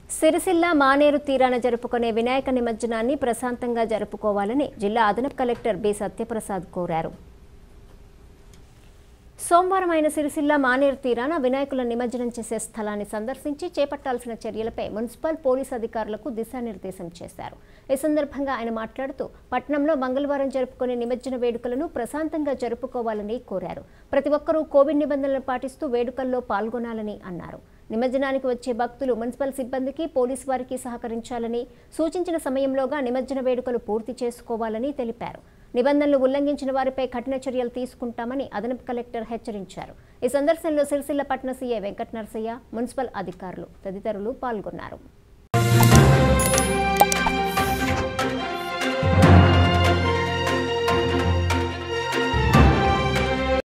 సిరిసిల్ల మానేరు తీరాన జరుపుకునే వినాయక నిమజ్జనాన్ని ప్రశాంతంగా జరుపుకోవాలని జిల్లా అదనపు కలెక్టర్ బి సత్యప్రసాద్ కోరారు సోమవారం ఆయన సిరిసిల్ల మానేరు తీరాన వినాయకుల నిమజ్జనం చేసే స్థలాన్ని సందర్శించి చేపట్టాల్సిన చర్యలపై మున్సిపల్ పోలీస్ అధికారులకు దిశానిర్దేశం చేశారు ఈ సందర్భంగా ఆయన మాట్లాడుతూ పట్టణంలో మంగళవారం జరుపుకునే నిమజ్జన వేడుకలను ప్రశాంతంగా జరుపుకోవాలని కోరారు ప్రతి ఒక్కరూ కోవిడ్ నిబంధనలు పాటిస్తూ వేడుకల్లో పాల్గొనాలని అన్నారు నిమజ్జనానికి వచ్చే భక్తులు మున్సిపల్ సిబ్బందికి పోలీసు వారికి సహకరించాలని సూచించిన సమయంలోగా నిమజ్జన వేడుకలు పూర్తి చేసుకోవాలని తెలిపారు నిబంధనలు ఉల్లంఘించిన వారిపై కఠిన చర్యలు తీసుకుంటామని అదనపు కలెక్టర్ హెచ్చరించారు ఈ సందర్శనలో సిరిసిల్ల పట్టణ సీఏ వెంకట నరసయ్య మున్సిపల్ అధికారులు తదితరులు పాల్గొన్నారు